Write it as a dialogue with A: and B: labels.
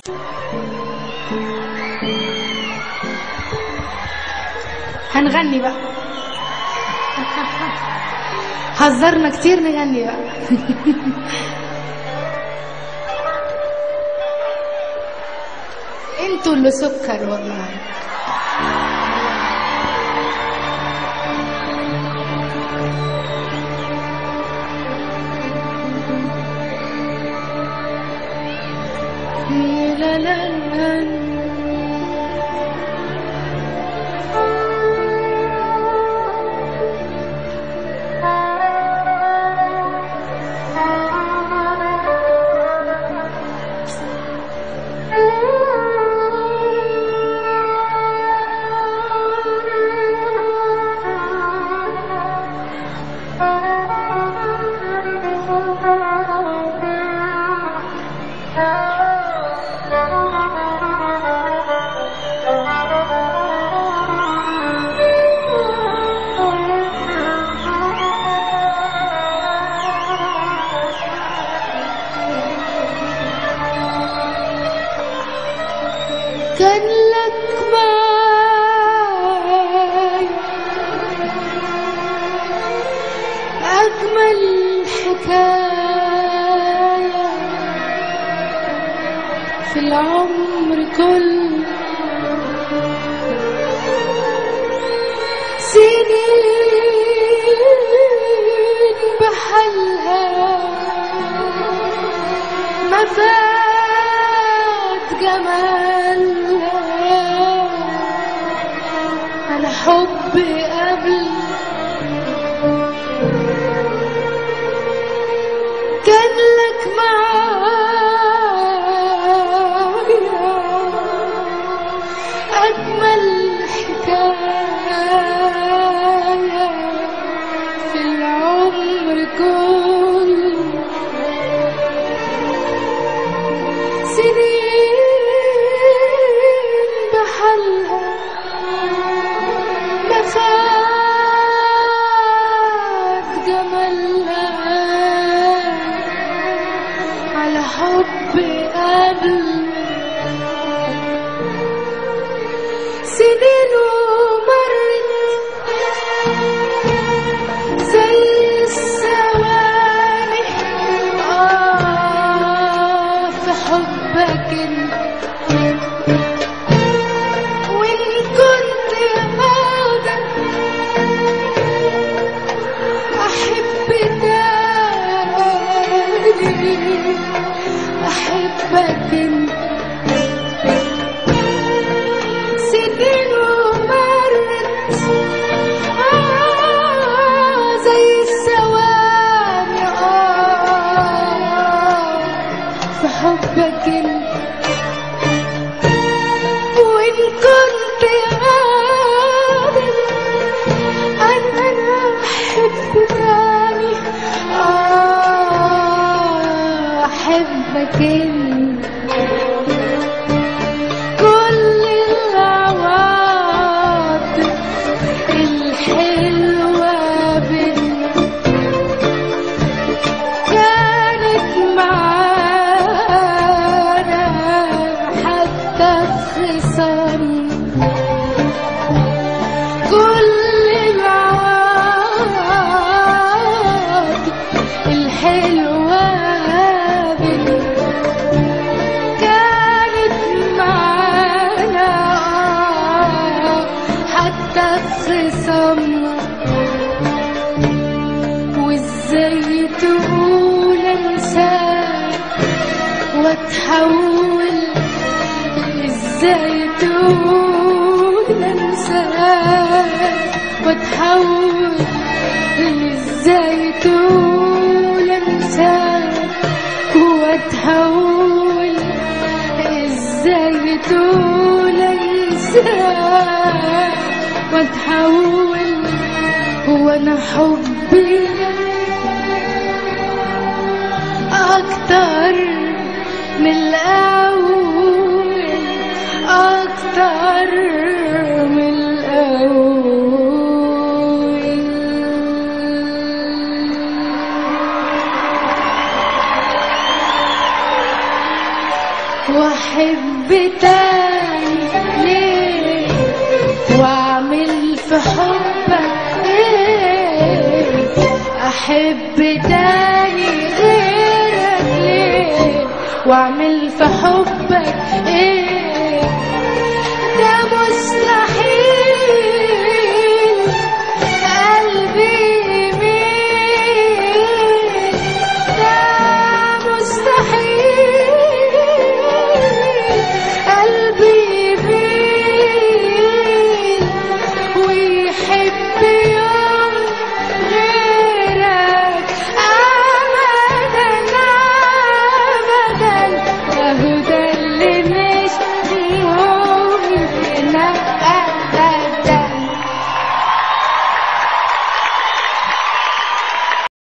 A: هنغني بقى هزرنا كتير نغني بقى انتوا اللي سكر والله لا لا لا كان لك معاي أجمل حكاية في العمر كله سنين بحالها ما فات جمالها على حب قبل كان لك معايا أجمل حكاية في العمر كله سنين بحالها ما فات جمالها على حب قبل سنين ومرت زي الثواني آه في حبك انت وإن كنت قادر أحب تاني أحبك انت سنين ومرت آه زي الثواني آه في حبك انت وإن كنت قادر أنا أحب تاني آه أحبك انت كل العواطف الحلوة بينا كانت معانا حتى في خصامي كل العواطف الحلوة بينا كانت معانا حتى في خصامنا وازاي تقول انساك واتحول ازاي تقول انساك واتحول ازاي تقول انساك واتحول ازاي تقول انساك واتحول هو انا حبي اكتر من الاول اكتر من الاول احب تاني ليه واعمل في حبك ايه احب تاني غيرك ليه واعمل في حبك ايه ده مستحيل